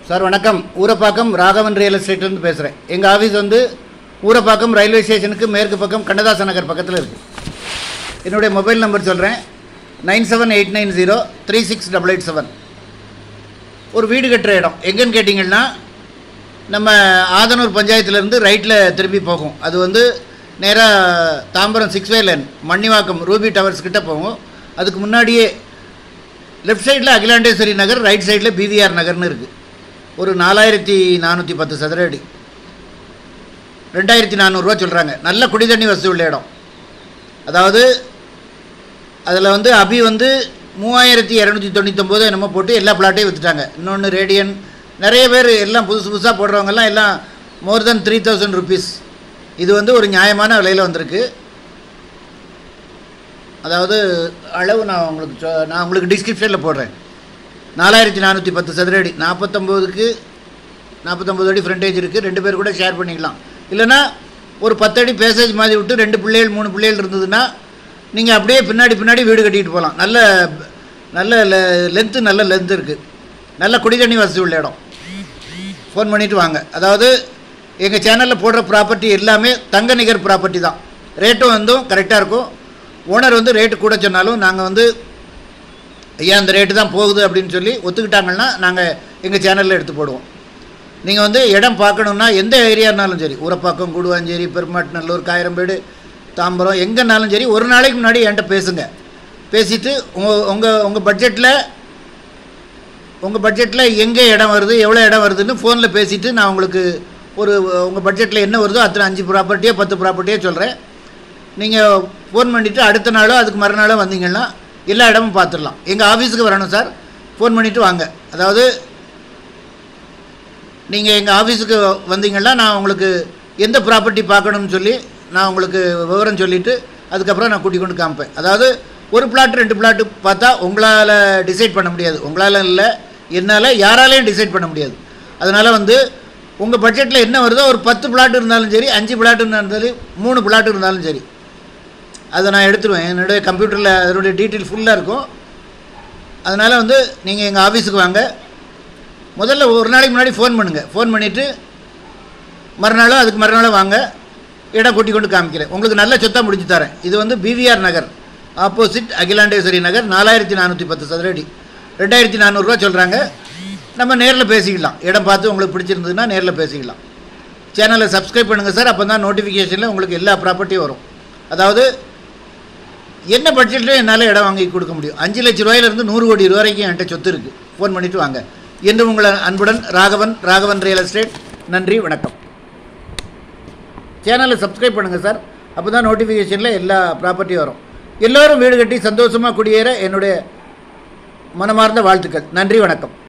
sir வணக்கம் Urapakkam Raghavan real எஸ்டேட்லேருந்து பேசுகிறேன் எங்கள் ஆஃபீஸ் வந்து ஊரப்பாக்கம் ரயில்வே ஸ்டேஷனுக்கு மேற்கு பக்கம் கண்ணதாச நகர் பக்கத்தில் இருக்குது என்னுடைய மொபைல் நம்பர் சொல்கிறேன் nine seven eight nine zero three six double eight seven ஒரு வீடு கட்டுற இடம் எங்கேன்னு கேட்டிங்கன்னா நம்ம ஆதனூர் பஞ்சாயத்துலேருந்து ரைட்டில் திரும்பி போகும் அது வந்து நேராக Tambaram six way line Mannivakkam ruby towers கிட்ட போகும் அதுக்கு முன்னாடியே லெஃப்ட் சைடில் அகிலாண்டேஸ்வரி நகர் ரைட் சைடில் பிவிஆர் நகர்னு இருக்குது ஒரு நாலாயிரத்தி நானூற்றி பத்து சதுர அடி ரெண்டாயிரத்தி நானூறுரூவா சொல்கிறாங்க நல்ல குடிதண்ணி வசதி உள்ள இடம் அதாவது அதில் வந்து அபி வந்து மூவாயிரத்தி இரநூத்தி தொண்ணூத்தொம்போது என்னமோ போட்டு எல்லா பிளாட்டையும் விற்றுட்டாங்க இன்னொன்று ரேடியன் நிறைய பேர் எல்லாம் புதுசு புதுசாக போடுறவங்கெல்லாம் எல்லாம் more then three thousand rupees இது வந்து ஒரு நியாயமான விலையில் வந்திருக்கு அதாவது அளவு நான் உங்களுக்கு சொ- நான் உங்களுக்கு டிஸ்கிரிப்ஷனில் போடுறேன் நாலாயிரத்தி நானூற்றி பத்து சதுர அடி நாற்பத்தொம்போதுக்கு நாற்பத்தொம்போது அடி ஃப்ரண்டேஜ் இருக்குது ரெண்டு பேர் கூட ஷேர் பண்ணிக்கலாம் இல்லைன்னா ஒரு பத்தடி பேசேஜ் மாதிரி விட்டு ரெண்டு பிள்ளைகள் மூணு பிள்ளைகள் இருந்ததுன்னா நீங்கள் அப்படியே பின்னாடி பின்னாடி வீடு கட்டிட்டு போகலாம் நல்ல நல்ல லென்த்து நல்ல லென்த் இருக்குது நல்ல குடிதண்ணி வசதி உள்ள இடம் ஃபோன் பண்ணிவிட்டு வாங்க அதாவது எங்கள் சேனலில் போடுற ப்ராப்பர்ட்டி எல்லாமே தங்க நிகர் ப்ராப்பர்ட்டி தான் ரேட்டும் வந்து கரெக்டாக இருக்கும் ஓனர் வந்து ரேட்டு கூட சொன்னாலும் நாங்கள் வந்து ஐயா அந்த ரேட்டு தான் போகுது அப்படின்னு சொல்லி ஒத்துக்கிட்டாங்கன்னா நாங்கள் எங்கள் சேனலில் எடுத்து போடுவோம் நீங்கள் வந்து இடம் பார்க்கணுன்னா எந்த ஏரியானாலும் சரி ஊரப்பாக்கம் கூடுவாஞ்சேரி பெருமாட்டுநல்லூர் காயரம்பேடு தாம்பரம் எங்கேனாலும் சரி ஒரு நாளைக்கு முன்னாடி என்கிட்ட பேசுங்க பேசிவிட்டு உங்கள் உங்கள் உங்கள் பட்ஜெட்டில் உங்கள் பட்ஜெட்டில் எங்கே இடம் வருது எவ்வளோ இடம் வருதுன்னு ஃபோனில் பேசிவிட்டு நான் உங்களுக்கு ஒரு உங்கள் பட்ஜெட்டில் என்ன வருதோ அத்தனை அஞ்சு ப்ராப்பர்ட்டியோ பத்து ப்ராப்பர்ட்டியோ சொல்கிறேன் நீங்கள் ஃபோன் பண்ணிவிட்டு அடுத்த நாளோ அதுக்கு மறுநாளோ வந்தீங்கன்னா எல்லா இடமும் பார்த்துடலாம் எங்கள் ஆஃபீஸுக்கு வரணும் சார் ஃபோன் பண்ணிவிட்டு வாங்க அதாவது நீங்கள் எங்கள் ஆஃபீஸுக்கு வந்தீங்கன்னா நான் உங்களுக்கு எந்த ப்ராப்பர்ட்டி பார்க்கணும்னு சொல்லி நான் உங்களுக்கு விவரம் சொல்லிவிட்டு அதுக்கப்புறம் நான் கூட்டி கொண்டு காமிப்பேன் அதாவது ஒரு பிளாட் ரெண்டு பிளாட்டு பார்த்தா உங்களால் டிசைட் பண்ண முடியாது உங்களால் இல்லை என்னால் யாராலையும் டிசைட் பண்ண முடியாது அதனால் வந்து உங்கள் பட்ஜெட்டில் என்ன வருதோ ஒரு பத்து பிளாட் இருந்தாலும் சரி அஞ்சு பிளாட் இருந்தாலும் சரி மூணு பிளாட் இருந்தாலும் சரி அதை நான் எடுத்துருவேன் என்னுடைய கம்ப்யூட்டரில் அதனுடைய டீட்டெயில் ஃபுல்லாக இருக்கும் அதனால் வந்து நீங்கள் எங்கள் ஆஃபீஸுக்கு வாங்க முதல்ல ஒரு நாளைக்கு முன்னாடி ஃபோன் பண்ணுங்கள் ஃபோன் பண்ணிவிட்டு மறுநாளோ அதுக்கு மறுநாளோ வாங்க இடம் கூட்டி கொண்டு காமிக்கிறேன் உங்களுக்கு நல்ல சொத்தாக முடிச்சு தரேன் இது வந்து பிவிஆர் நகர் ஆப்போசிட் அகிலாண்டேஸ்வரி நகர் நாலாயிரத்தி நானூற்றி பத்து சதுரடி ரெண்டாயிரத்தி நானூறுரூவா சொல்கிறாங்க நம்ம நேரில் பேசிக்கலாம் இடம் பார்த்து உங்களுக்கு பிடிச்சிருந்ததுன்னா நேரில் பேசிக்கலாம் சேனலை சப்ஸ்கிரைப் பண்ணுங்கள் சார் அப்போ தான் நோட்டிஃபிகேஷனில் உங்களுக்கு எல்லா ப்ராப்பர்ட்டியும் வரும் அதாவது என்ன பட்ஜெட்லையும் என்னால் இடம் வாங்கி கொடுக்க முடியும் அஞ்சு லட்ச ரூபாயிலிருந்து நூறு கோடி ரூபா வரைக்கும் என்கிட்ட சொத்து இருக்குது ஃபோன் பண்ணிவிட்டு வாங்க என்று உங்களை அன்புடன் ராகவன் ராகவன் ரியல் எஸ்டேட் நன்றி வணக்கம் சேனலை சப்ஸ்கிரைப் பண்ணுங்கள் சார் அப்போ தான் நோட்டிஃபிகேஷனில் எல்லா ப்ராப்பர்ட்டியும் வரும் எல்லோரும் வீடு கட்டி சந்தோஷமாக குடியேற என்னுடைய மனமார்ந்த வாழ்த்துக்கள் நன்றி வணக்கம்